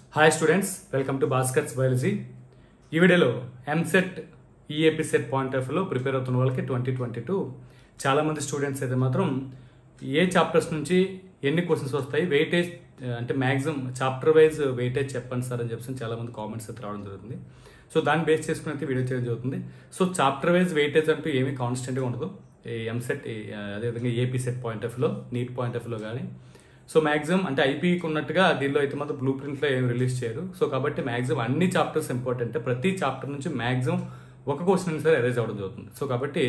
hi students welcome to Bhaskar's biology ఈ వీడియోలో EAMCET EAP set point of లో prepare అవుతున్న వాళ్ళకి ట్వంటీ ట్వంటీ టూ చాలామంది స్టూడెంట్స్ అయితే మాత్రం ఏ చాప్టర్స్ నుంచి ఎన్ని క్వశ్చన్స్ వస్తాయి వెయిటేజ్ అంటే మ్యాక్సిమం చాప్టర్ వైజ్ వెయిటేజ్ చెప్పండి సార్ అని చెప్పి చాలామంది కామెంట్స్ అయితే రావడం జరుగుతుంది సో దాన్ని బేస్ చేసుకుని అయితే వీడియో చేయడం జరుగుతుంది సో చాప్టర్ వైజ్ వెయిటేజ్ అంటూ ఏమీ కాన్స్టెంట్గా ఉండదు ఈ ఎంసెట్ అదేవిధంగా ఏపీ సెట్ పాయింట్ ఆఫ్ లో నీట్ పాయింట్ ఆఫ్ లో కానీ సో మాక్సిమం అంటే ఐపీకి ఉన్నట్టుగా దీనిలో అయితే మాత్రం బ్లూ ప్రింట్లో ఏం రిలీజ్ చేయరు సో కాబట్టి మాక్సిమం అన్ని చాప్టర్స్ ఇంపార్టెంట్ ప్రతి చాప్టర్ నుంచి మాక్సిమం ఒక క్వశ్చన్ సరే అరేంజ్ అవ్వడం జరుగుతుంది సో కాబట్టి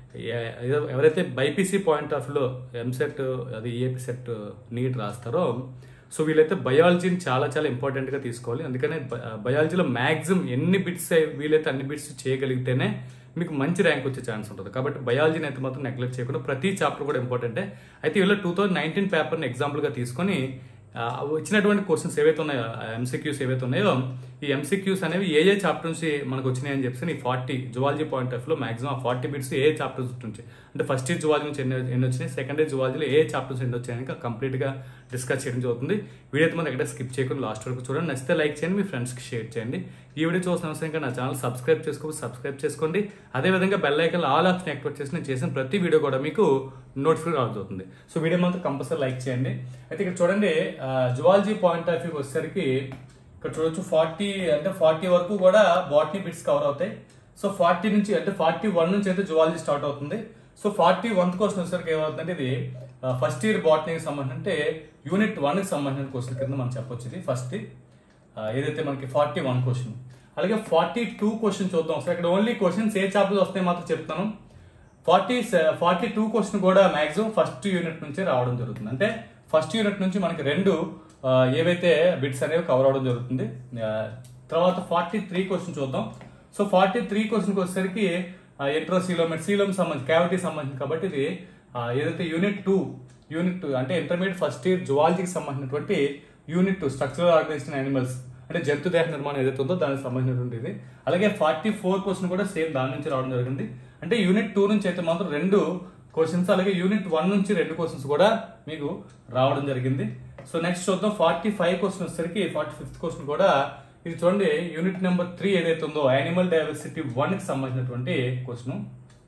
ఎ- ఎ- ఎవరైతే బైపీసీ పాయింట్ ఆఫ్ లో ఎంసెట్ అది ఈఏపీ సెట్ నీట్ రాస్తారో సో వీళ్ళైతే బయాలజీని చాలా చాలా ఇంపార్టెంట్ గా తీసుకోవాలి అందుకనే బ- బయాలజీలో మాక్సిమం ఎన్ని బిట్స్ వీలైతే అన్ని బిట్స్ చేయగలిగితేనే మీకు మంచి ర్యాంక్ వచ్చే ఛాన్స్ ఉంటుంది కాబట్టి బయాలజీని అయితే మాత్రం నెగ్లెక్ట్ చేయకుండా ప్రతి చాప్టర్ కూడా ఇంపార్టెంటే అయితే వీళ్ళు టూ థౌజండ్ నైన్టీన్ పేపర్ని ఎగ్జాంపుల్గా తీసుకొని ఆ, ఇచ్చినటువంటి క్వశ్చన్స్ ఏవైతే ఉన్నాయో ఎంసీక్యూస్ ఏవైతే ఉన్నాయో ఈ ఎంసీక్యూస్ అనేవి ఏ ఏ చాప్టర్ నుంచి మనకు వచ్చినాయి అని చెప్పి ఈ ఫార్టీ జువాలజీ పాయింట్ ఆఫ్ లో మాక్సిమం ఫార్టీ బిట్స్ ఏ చాప్టర్స్ నుంచి అంటే ఫస్ట్ ఇయర్ జువాలజీ నుంచి ఎన్ని ఎన్ని వచ్చినాయి సెకండ్ ఇయర్ జువాలజీలో ఏ చాప్టర్స్ ఎన్ని వచ్చాయని కంప్లీట్ గా డిస్కస్ చేయడం జరుగుతుంది వీడియో అయితే మనం ఎక్కడ స్కిప్ చేయకుండా లాస్ట్ వరకు చూడండి నచ్చితే లైక్ చేయండి మీ ఫ్రెండ్స్ కి షేర్ చేయండి ఈ వీడియో చూసిన అవసరం ఇంకా నా ఛానల్ సబ్స్క్రైబ్ చేసుకో సబ్స్క్రైబ్ చేసుకోండి అదే విధంగా bell icon all option activate చేసి నేను చేసిన ప్రతి వీడియో కూడా మీకు నోటిఫికేషన్ రావుతుంది సో వీడియో మాత్రం కంపల్సరీ లైక్ చేయండి అయితే ఇక్కడ చూడండి జువాలజీ పాయింట్ ఆఫ్ వ్యూ వచ్చేసరికి ఇక్కడ చూడొచ్చు ఫార్టీ అంటే ఫార్టీ వరకు కూడా బాటనీ బిట్స్ కవర్ అవుతాయి సో ఫార్టీ నుంచి అంటే ఫార్టీ వన్ నుంచి అయితే జువాలజీ స్టార్ట్ అవుతుంది సో ఫార్టీ వన్ క్వశ్చన్ వచ్చేసరికి ఏమవుతుందంటే ఇది ఫస్ట్ ఇయర్ బాటనీకి సంబంధించి అంటే యూనిట్ వన్ కి సంబంధించిన క్వశ్చన్ కింద మనం చెప్పొచ్చు ఇది ఫస్ట్ ఏదైతే మనకి ఫార్టీ వన్ క్వశ్చన్ అలాగే ఫార్టీ టూ క్వశ్చన్ చూద్దాం ఒకసారి ఇక్కడ ఓన్లీ క్వశ్చన్స్ ఏ చాప్టర్స్ వస్తాయి మాత్రం చెప్తాను ఫార్టీ ఫార్టీ టూ క్వశ్చన్ కూడా మాక్సిమం ఫస్ట్ యూనిట్ నుంచే రావడం జరుగుతుంది అంటే ఫస్ట్ యూనిట్ నుంచి మనకి రెండు ఆ, ఏవైతే బిట్స్ అనేవి కవర్ అవడం జరుగుతుంది ఆ, తర్వాత ఫార్టీ త్రీ క్వశ్చన్ చూద్దాం సో ఫార్టీ త్రీ క్వశ్చన్కి వచ్చేసరికి ఎంట్రోసీలోమెట్ సీలోమ్ సంబంధించి క్యావిటీ సంబంధించి కాబట్టి ఇది ఆ, ఏదైతే యూనిట్ టూ యూనిట్ టూ అంటే ఇంటర్మీడియట్ ఫస్ట్ ఇయర్ జువాలజీకి సంబంధించినటువంటి unit two structural organisation animals అంటే జంతు దేహ నిర్మాణం ఏదైతే ఉందో దానికి సంబంధించినటువంటి ఇది అలాగే ఫార్టీ ఫోర్ క్వశ్చన్ కూడా సేమ్ దాని నుంచి రావడం జరిగింది అంటే యూనిట్ టూ నుంచి అయితే మాత్రం రెండు క్వశ్చన్స్ అలాగే యూనిట్ వన్ నుంచి రెండు క్వశ్చన్స్ కూడా మీకు రావడం జరిగింది సో నెక్స్ట్ చూద్దాం ఫార్టీ ఫైవ్ క్వశ్చన్ వచ్చేసరికి ఫార్టీ ఫిఫ్త్ క్వశ్చన్ కూడా ఇది చూడండి యూనిట్ నెంబర్ త్రీ ఏదైతే ఉందో యానిమల్ డైవర్సిటీ వన్ కి సంబంధించినటువంటి క్వశ్చన్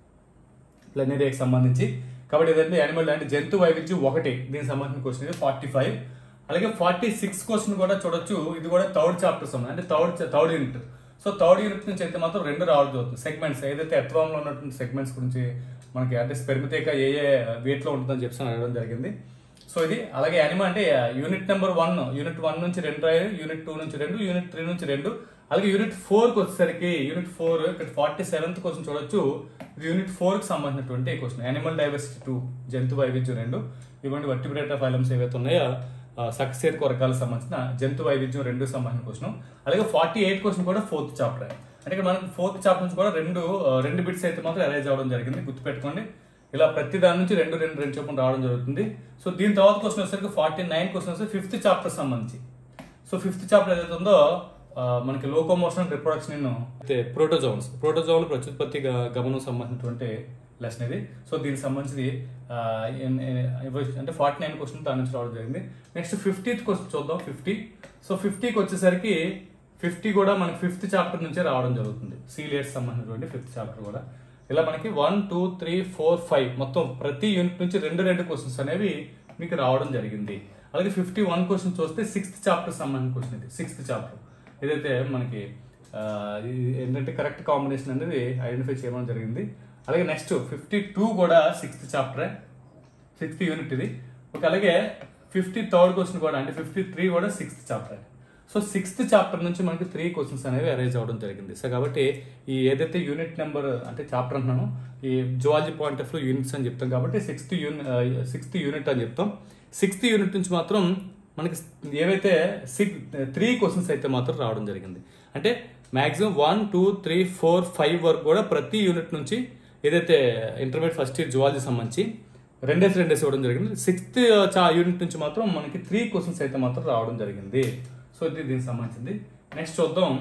ప్లెనరీకి సంబంధించి కాబట్టి ఏదంటే యానిమల్ అంటే జంతు వైవిధ్యం ఒకటి దీనికి సంబంధించిన క్వశ్చన్ ఇది ఫార్టీ ఫైవ్ అలాగే ఫార్టీ సిక్స్ క్వశ్చన్ కూడా చూడొచ్చు ఇది కూడా థర్డ్ చాప్టర్ సంబంధం అంటే third third unit so third unit నుంచి అయితే మాత్రం రెండు రావడం జరుగుతుంది సెగ్మెంట్స్ ఏదైతే ఎత్వంలో ఉన్నటువంటి సెగ్మెంట్స్ గురించి మనకి అంటే స్పెర్మితేక ఏ ఏ weight లో ఉంటుందని చెప్పి అడగడం జరిగింది సో ఇది అలాగే యానిమల్ అంటే unit number one unit one నుంచి రెండు రాయాలి యూనిట్ టూ నుంచి రెండు యూనిట్ త్రీ నుంచి రెండు అలాగే యూనిట్ ఫోర్ కి వచ్చేసరికి యూనిట్ ఫోర్ ఇక్కడ ఫార్టీ సెవెంత్ క్వశ్చన్ చూడొచ్చు ఇది యూనిట్ ఫోర్ కి సంబంధించినటువంటి క్వశ్చన్ యానిమల్ డైవర్సిటీ టూ జంతు వైవిధ్యం రెండు ఇవ్వండి వర్టిబ్రేట్ ఫైలమ్స్ ఏవైతే ఉన్నాయో సక్సేర్ కొరకాలకు సంబంధించిన జంతు వైవిధ్యం రెండు సంబంధించిన క్వశ్చన్ అలాగే ఫార్టీ ఎయిట్ క్వశ్చన్ కూడా ఫోర్త్ చాప్టర్ అంటే ఇక్కడ మనకి ఫోర్త్ చాప్టర్ నుంచి కూడా రెండు ఆ, రెండు బిట్స్ అయితే మాత్రం అరేంజ్ అవ్వడం జరిగింది గుర్తుపెట్టుకోండి ఇలా ప్రతి దాని నుంచి రెండు రెండు రెండు చొప్పున రావడం జరుగుతుంది సో దీని తర్వాత క్వశ్చన్ వచ్చేసరికి ఫార్టీ నైన్ క్వశ్చన్ వస్తే ఫిఫ్త్ చాప్టర్ సంబంధించి సో ఫిఫ్త్ చాప్టర్ ఏదైతే ఉందో ఆ, మనకి locomotion reproduction in protozoans protozoan ప్రత్యుత్పత్తి గ- గమనం సంబంధించినటువంటి లెసన్ ఇది సో దీనికి సంబంధించి ఆ, ఎన్- ఎన్- ఇవ్వ- అంటే ఫార్టీ నైన్ క్వశ్చన్ దాని నుంచి రావడం జరిగింది నెక్స్ట్ ఫిఫ్టీత్ క్వశ్చన్ చూద్దాం ఫిఫ్టీ సో ఫిఫ్టీకి వచ్చేసరికి ఫిఫ్టీ కూడా మనకి ఫిఫ్త్ చాప్టర్ నుంచే రావడం జరుగుతుంది సీలియర్స్ సంబంధించినటువంటి ఫిఫ్త్ చాప్టర్ కూడా ఇలా మనకి one two three four five మొత్తం ప్రతి యూనిట్ నుంచి రెండు రెండు క్వశ్చన్స్ అనేవి మీకు రావడం జరిగింది అలాగే ఫిఫ్టీ వన్ క్వశ్చన్ చూస్తే సిక్స్త్ చాప్టర్ సంబంధించిన క్వశ్చన్ ఇది సిక్స్త్ చాప్టర్ ఏదైతే మనకి ఆ, ఇది ఏంటంటే కరెక్ట్ కాంబినేషన్ అనేది ఐడెంటిఫై చేయడం జరిగింది అలాగే నెక్స్ట్ ఫిఫ్టీ టూ కూడా సిక్స్త్ చాప్టరే సిక్స్త్ యూనిట్ ఇది ఒక అలాగే ఫిఫ్టీ థర్డ్ క్వశ్చన్ కూడా అంటే ఫిఫ్టీ త్రీ కూడా sixth chapter so sixth chapter నుంచి మనకి త్రీ క్వశ్చన్స్ అనేవి అరేంజ్ అవ్వడం జరిగింది సో కాబట్టి ఈ ఏదైతే యూనిట్ నెంబర్ అంటే చాప్టర్ అంటున్నాను ఈ zoology point of view units అని చెప్తాం కాబట్టి సిక్స్త్ యూనిట్ సిక్స్త్ యూనిట్ అని చెప్తాం సిక్స్త్ యూనిట్ నుంచి మాత్రం మనకి ఏవైతే సిక్స్ త్రీ క్వశ్చన్స్ అయితే మాత్రం రావడం జరిగింది అంటే maximum one two three four five వరకు కూడా ప్రతి యూనిట్ నుంచి ఏదైతే ఇంటర్మీడియట్ ఫస్ట్ ఇయర్ జువాలజీ సంబంధించి రెండేసి రెండేసి ఇవ్వడం జరిగింది సిక్స్త్ యూనిట్ నుంచి మాత్రం మనకి త్రీ క్వశ్చన్స్ అయితే మాత్రం రావడం జరిగింది సో ఇది దీనికి సంబంధించింది నెక్స్ట్ చూద్దాం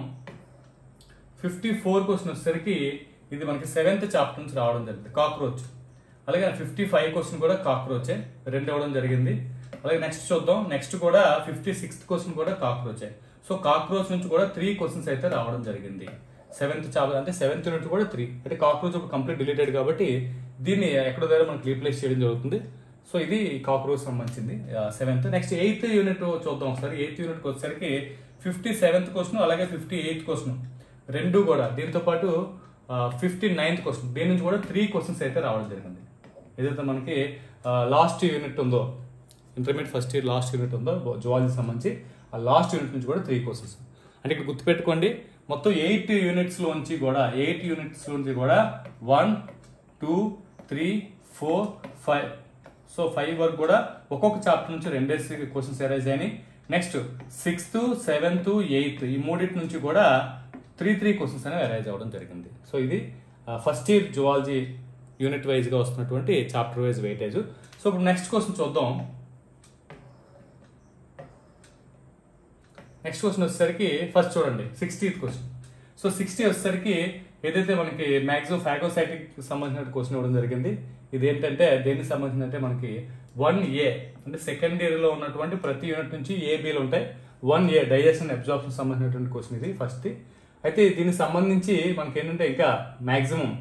ఫిఫ్టీ ఫోర్ క్వశ్చన్ వచ్చేసరికి ఇది మనకి సెవెంత్ చాప్టర్ నుంచి రావడం జరిగింది కాక్రోచ్ అలాగే ఫిఫ్టీ ఫైవ్ క్వశ్చన్ కూడా కాక్రోచే రెండు ఇవ్వడం జరిగింది అలాగే నెక్స్ట్ చూద్దాం నెక్స్ట్ కూడా ఫిఫ్టీ సిక్స్త్ క్వశ్చన్ కూడా కాక్రోచే సో కాక్రోచ్ నుంచి కూడా త్రీ క్వశ్చన్స్ అయితే రావడం జరిగింది సెవెంత్ చాప్టర్ అంటే సెవెంత్ యూనిట్ కూడా త్రీ అంటే కాక్రోచ్ ఇప్పుడు కంప్లీట్ డిలీటెడ్ కాబట్టి దీన్ని ఎక్కడో దగ్గర మనకి రీప్లేస్ చేయడం జరుగుతుంది సో ఇది కాక్రోచ్ సంబంధించింది సెవెంత్ నెక్స్ట్ ఎయిత్ యూనిట్ చూద్దాం ఒకసారి ఎయిత్ యూనిట్ వచ్చేసరికి ఫిఫ్టీ సెవెంత్ క్వశ్చన్ అలాగే ఫిఫ్టీ ఎయిత్ క్వశ్చన్ రెండు కూడా దీంతో పాటు ఫిఫ్టీ నైన్త్ క్వశ్చన్ దీని నుంచి కూడా త్రీ క్వశ్చన్స్ అయితే రావడం జరిగింది ఏదైతే మనకి లాస్ట్ యూనిట్ ఉందో intermediate first year last unit ఉందో జువాలజీ సంబంధించి ఆ లాస్ట్ యూనిట్ నుంచి కూడా త్రీ క్వశ్చన్స్ అంటే ఇక్కడ గుర్తుపెట్టుకోండి మొత్తం ఎయిట్ యూనిట్స్ లోంచి కూడా ఎయిట్ యూనిట్స్ నుంచి కూడా one two three four five so five వరకు కూడా ఒక్కొక్క చాప్టర్ నుంచి రెండేసి క్వశ్చన్స్ అరైజ్ అయినాయి నెక్స్ట్ సిక్స్త్ సెవెంత్ ఎయిత్ ఈ మూడింటి నుంచి కూడా త్రీ త్రీ క్వశ్చన్స్ అనేవి అరైజ్ అవ్వడం జరిగింది సో ఇది ఫస్ట్ ఇయర్ జువాలజీ యూనిట్ వైజ్గా వస్తున్నటువంటి చాప్టర్ వైజ్ వెయిటేజ్ సో ఇప్పుడు నెక్స్ట్ క్వశ్చన్ చూద్దాం నెక్స్ట్ క్వశ్చన్ వచ్చేసరికి ఫస్ట్ చూడండి సిక్స్టీత్ క్వశ్చన్ సో సిక్స్టీ వచ్చేసరికి ఏదైతే మనకి మ్యాక్సిమం ఫాగోసైటిక్ సంబంధించిన క్వశ్చన్ ఇవ్వడం జరిగింది ఇది ఏంటంటే దేనికి సంబంధించిందంటే మనకి వన్ ఏ అంటే సెకండ్ ఇయర్ లో ఉన్నటువంటి ప్రతి యూనిట్ నుంచి ఏ బీలు ఉంటాయి వన్ ఏ డైజెషన్ అబ్జార్ప్షన్ సంబంధించినటువంటి క్వశ్చన్ ఇది ఫస్ట్ అయితే దీనికి సంబంధించి మనకి ఏంటంటే ఇంకా మాక్సిమం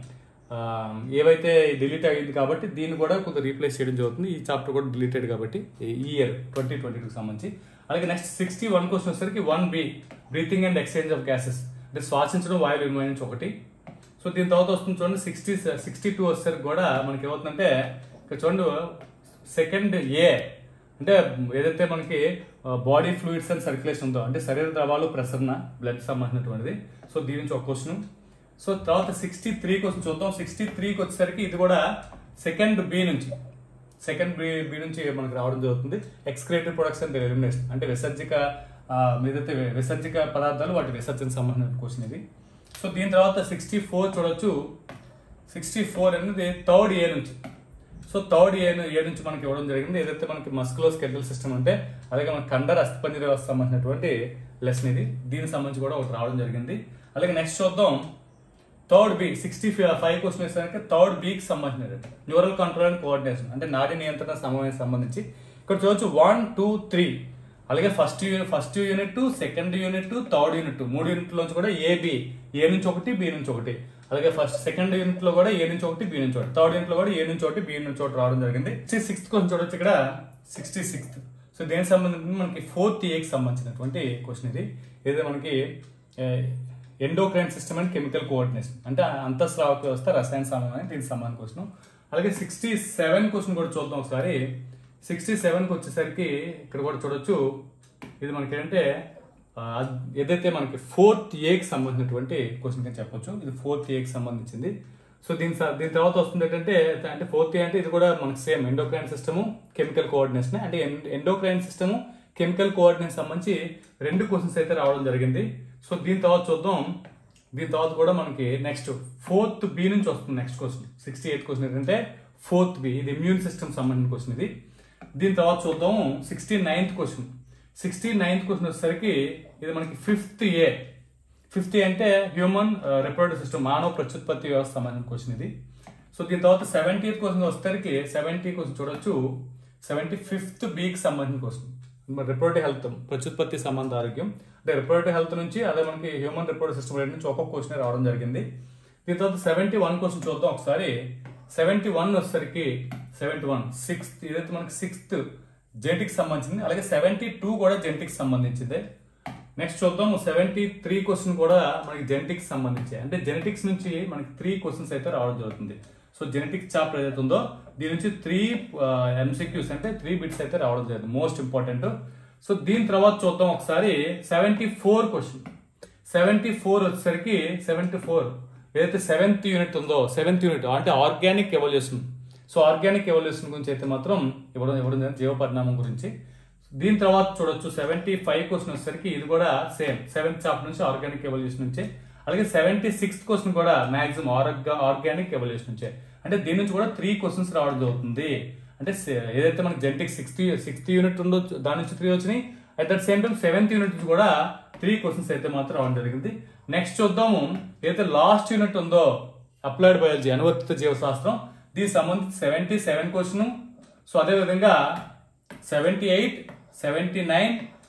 ఏవైతే డిలీట్ అయ్యింది కాబట్టి దీన్ని కూడా కొంత రీప్లేస్ చేయడం జరుగుతుంది ఈ చాప్టర్ కూడా డిలీటెడ్ కాబట్టి ఈ ఇయర్ ట్వంటీ ట్వంటీ టూకి సంబంధించి అలాగే నెక్స్ట్ సిక్స్టీ వన్ క్వశ్చన్ వచ్చేసరికి one B breathing and exchange of gases అంటే శ్వాసించడం వాయువు వినిమయం నుంచి ఒకటి సో దీని తర్వాత వస్తుంది చూడండి సిక్స్టీ సిక్స్టీ టూ వచ్చేసరికి కూడా మనకి ఏమవుతుందంటే ఇక్కడ చూడండి సెకండ్ ఏ అంటే ఏదైతే మనకి బాడీ ఫ్లూయిడ్స్ అండ్ సర్క్యులేషన్ ఉందో అంటే శరీర ద్రవాలు ప్రసరణ బ్లడ్ సంబంధించినటువంటిది సో దీని నుంచి ఒక క్వశ్చన్ సో తర్వాత సిక్స్టీ త్రీ క్వశ్చన్ చూద్దాం సిక్స్టీ త్రీకి వచ్చేసరికి ఇది కూడా సెకండ్ బి నుంచి సెకండ్ బి బి నుంచి మనకు రావడం జరుగుతుంది ఎక్స్క్రేటివ్ ప్రొడక్షన్ ఎలిమినేషన్ అంటే విసర్జిక ఆ, ఏదైతే విసర్జిక పదార్థాలు వాటి విసర్జన సంబంధించిన క్వశ్చన్ ఇది సో దీని తర్వాత సిక్స్టీ ఫోర్ చూడొచ్చు సిక్స్టీ ఫోర్ అనేది థర్డ్ ఏ నుంచి సో థర్డ్ ఏ ఏ నుంచి మనకి ఇవ్వడం జరిగింది ఏదైతే మనకి మస్కులో స్కెడ్యూల్ సిస్టమ్ అంటే అలాగే మన కండర అస్థిపంజర వ్యవస్థ సంబంధించినటువంటి లెసన్ ఇది దీనికి సంబంధించి కూడా ఒకటి రావడం జరిగింది అలాగే నెక్స్ట్ చూద్దాం third B sixty five question వేసానికి థర్డ్ బికి సంబంధించినది న్యూరల్ కంట్రోల్ అండ్ కోఆర్డినేషన్ అంటే నాడీ నియంత్రణ సమయం సంబంధించి ఇక్కడ చూడొచ్చు వన్ టూ త్రీ అలాగే first unit first unit second unit third unit మూడు యూనిట్ నుంచి కూడా ఏ బి ఏ నుంచి ఒకటి బి నుంచి ఒకటి అలాగే ఫస్ట్ సెకండ్ యూనిట్ లో కూడా ఏ నుంచి ఒకటి బి నుంచి ఒకటి థర్డ్ యూనిట్ లో కూడా ఏ నుంచి ఒకటి బి నుంచి ఒకటి రావడం జరిగింది సిక్స్త్ క్వశ్చన్ చూడొచ్చు ఇక్కడ సిక్స్టీ సిక్స్త్ సో దేనికి సంబంధించి మనకి ఫోర్త్ ఏకి సంబంధించినటువంటి క్వశ్చన్ ఇది ఏదో మనకి endocrine system and chemical coordination అంటే అంతఃస్రావక వ్యవస్థ రసాయన సమన్వయం దీనికి సంబంధం క్వశ్చన్ అలాగే సిక్స్టీ సెవెన్ క్వశ్చన్ కూడా చూద్దాం ఒకసారి సిక్స్టీ సెవెన్కి వచ్చేసరికి ఇక్కడ కూడా చూడొచ్చు ఇది మనకి ఏంటంటే ఆ, ఏదైతే మనకి ఫోర్త్ ఏకి సంబంధించినటువంటి క్వశ్చన్ కింద చెప్పొచ్చు ఇది ఫోర్త్ ఏకి సంబంధించింది సో దీని స- దీని తర్వాత వస్తుంది ఏంటంటే అంటే ఫోర్త్ ఏ అంటే ఇది కూడా మనకి same endocrine system chemical coordination అంటే ఎండోక్రైన్ సిస్టమ్ కెమికల్ కోఆర్డినేషన్ సంబంధించి రెండు క్వశ్చన్స్ అయితే రావడం జరిగింది సో దీని తర్వాత చూద్దాం దీని తర్వాత కూడా మనకి నెక్స్ట్ ఫోర్త్ బి నుంచి వస్తుంది next question sixty eighth question ఏంటంటే ఫోర్త్ బి ఇది ఇమ్యూన్ సిస్టమ్ సంబంధించిన క్వశ్చన్ ఇది దీని తర్వాత చూద్దాం sixty ninth question sixty ninth question వచ్చేసరికి ఇది మనకి ఫిఫ్త్ ఏ ఫిఫ్త్ ఏ అంటే హ్యూమన్ రిప్రొడక్టివ్ సిస్టమ్ మానవ ప్రత్యుత్పత్తి వ్యవస్థ సంబంధించిన క్వశ్చన్ ఇది సో దీని తర్వాత సెవెంటీ క్వశ్చన్ వచ్చేసరికి సెవెంటీ క్వశ్చన్ చూడొచ్చు సెవెంటీ ఫిఫ్త్ బీకి సంబంధించిన క్వశ్చన్ రిప్రొడక్టివ్ హెల్త్ ప్రత్యుత్పత్తి సంబంధ ఆరోగ్యం అంటే రిప్రొడక్టివ్ హెల్త్ నుంచి అదే మనకి హ్యూమన్ రిప్రొడక్టివ్ సిస్టమ్ నుంచి ఒక్కొక్క క్వశ్చన్ రావడం జరిగింది దీని తర్వాత సెవెంటీ వన్ క్వశ్చన్ చూద్దాం ఒకసారి సెవెంటీ వన్ వచ్చేసరికి సెవెంటీ వన్ సిక్స్త్ ఇదైతే మనకి సిక్స్త్ జెనెటిక్స్ సంబంధించింది అలాగే సెవెంటీ టూ కూడా జెనెటిక్స్ సంబంధించింది నెక్స్ట్ చూద్దాం సెవెంటీ త్రీ క్వశ్చన్ కూడా మనకి జెనెటిక్స్ సంబంధించి అంటే జెనెటిక్స్ నుంచి మనకి త్రీ క్వశ్చన్స్ అయితే రావడం జరుగుతుంది సో జెనెటిక్స్ చాప్టర్ ఏదైతే ఉందో దీని నుంచి త్రీ ఎంసీక్యూస్ అంటే త్రీ బిట్స్ అయితే రావడం జరుగుతుంది మోస్ట్ ఇంపార్టెంట్ సో దీని తర్వాత చూద్దాం ఒకసారి seventy four question seventy four వచ్చేసరికి సెవెంటీ ఫోర్ ఏదైతే సెవెంత్ యూనిట్ ఉందో సెవెంత్ యూనిట్ అంటే organic evolution so organic evolution గురించి అయితే మాత్రం ఇవ్వడం ఇవ్వడం జరిగింది, జీవ పరిణామం గురించి దీని తర్వాత చూడొచ్చు సెవెంటీ ఫైవ్ క్వశ్చన్ వచ్చేసరికి ఇది కూడా సేమ్ సెవెంత్ చాప్టర్ నుంచి ఆర్గానిక్ ఎవల్యూషన్ నుంచి అలాగే సెవెంటీ సిక్స్త్ క్వశ్చన్ కూడా మాక్సిమం ఆర్గా ఆర్గానిక్ ఎవల్యూషన్ నుంచే అంటే దీని నుంచి కూడా త్రీ క్వశ్చన్స్ రావడం జరుగుతుంది అంటే సే- ఏదైతే మనకి జెనెటిక్ సిక్స్త్ సిక్స్త్ యూనిట్ ఉందో దాని నుంచి త్రీ వచ్చినాయి at that same time seventh unit నుంచి కూడా త్రీ క్వశ్చన్స్ అయితే మాత్రం రావడం జరిగింది నెక్స్ట్ చూద్దాము ఏదైతే లాస్ట్ యూనిట్ ఉందో అప్లైడ్ బయాలజీ అనువర్తిత జీవశాస్త్రం దీనికి సంబంధించి సెవెంటీ సెవెన్ క్వశ్చన్ సో అదే విధంగా seventy eight seventy nine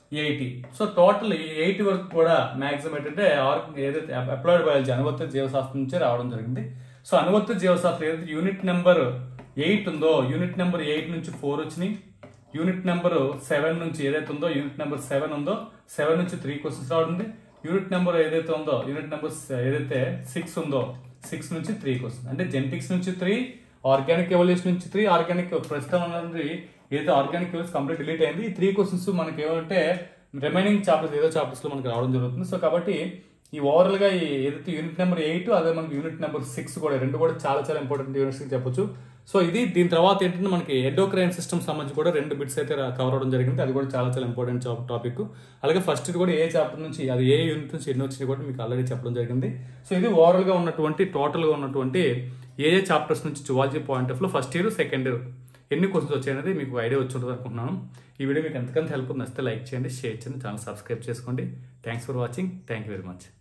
eighty so total ఈ ఎయిటీ వరకు కూడా మాక్సిమం ఏంటంటే ఆర్- ఏదైతే అప్లైడ్ బయాలజీ అనువర్తిత జీవశాస్త్రం నుంచే రావడం జరిగింది సో అనువర్తిత జీవశాస్త్రం ఏదైతే యూనిట్ నెంబర్ ఎయిట్ ఉందో యూనిట్ నెంబర్ ఎయిట్ నుంచి ఫోర్ వచ్చినాయి యూనిట్ నెంబర్ సెవెన్ నుంచి ఏదైతే ఉందో యూనిట్ నెంబర్ సెవెన్ ఉందో సెవెన్ నుంచి త్రీ క్వశ్చన్స్ రావడం యూనిట్ నెంబర్ ఏదైతే ఉందో యూనిట్ నెంబర్ ఏదైతే సిక్స్ ఉందో సిక్స్ నుంచి త్రీ క్వశ్చన్ అంటే జెనెటిక్స్ నుంచి త్రీ ఆర్గానిక్ ఎవల్యూషన్ నుంచి త్రీ ఆర్గానిక్ ప్రస్తుతం ఉన్నది ఏదైతే ఆర్గానిక్ ఎవల్యూషన్ కంప్లీట్ డిలీట్ అయింది ఈ త్రీ క్వశ్చన్స్ మనకి ఏమంటే రిమైనింగ్ చాప్టర్స్ ఏదో చాప్టర్స్ లో మనకి రావడం జరుగుతుంది సో కాబట్టి ఈ ఓవరాల్ గా ఈ ఏదైతే యూనిట్ నెంబర్ ఎయిట్ అదే మనకి యూనిట్ నెంబర్ సిక్స్ కూడా రెండు కూడా చాలా చాలా ఇంపార్టెంట్ యూనిట్స్ అని చెప్పొచ్చు సో ఇది దీని తర్వాత ఏంటంటే మనకి ఎండోక్రైన్ సిస్టమ్ సంబంధించి కూడా రెండు బిట్స్ అయితే కవర్ అవడం జరిగింది అది కూడా చాలా చాలా ఇంపార్టెంట్ టాపిక్ అలాగే ఫస్ట్ ఇది కూడా ఏ చాప్టర్ నుంచి అది ఏ యూనిట్ నుంచి ఎన్ని వచ్చినాయి కూడా మీకు ఆల్రెడీ చెప్పడం జరిగింది సో ఇది ఓవరాల్ గా ఉన్నటువంటి టోటల్ గా ఉన్నటువంటి ఏ ఏ చాప్టర్స్ నుంచి జువాలజీ పాయింట్ ఆఫ్ లో ఫస్ట్ ఇయర్ సెకండ్ ఇయర్ ఎన్ని క్వశ్చన్స్ వచ్చాయనేది మీకు ఐడియా వచ్చి ఉంటుంది అనుకుంటున్నాను ఈ వీడియో మీకు ఎంతకంత హెల్ప్ నచ్చితే లైక్ చేయండి షేర్ చేయండి ఛానల్ సబ్స్క్రైబ్ చేసుకోండి thanks for watching thank you very much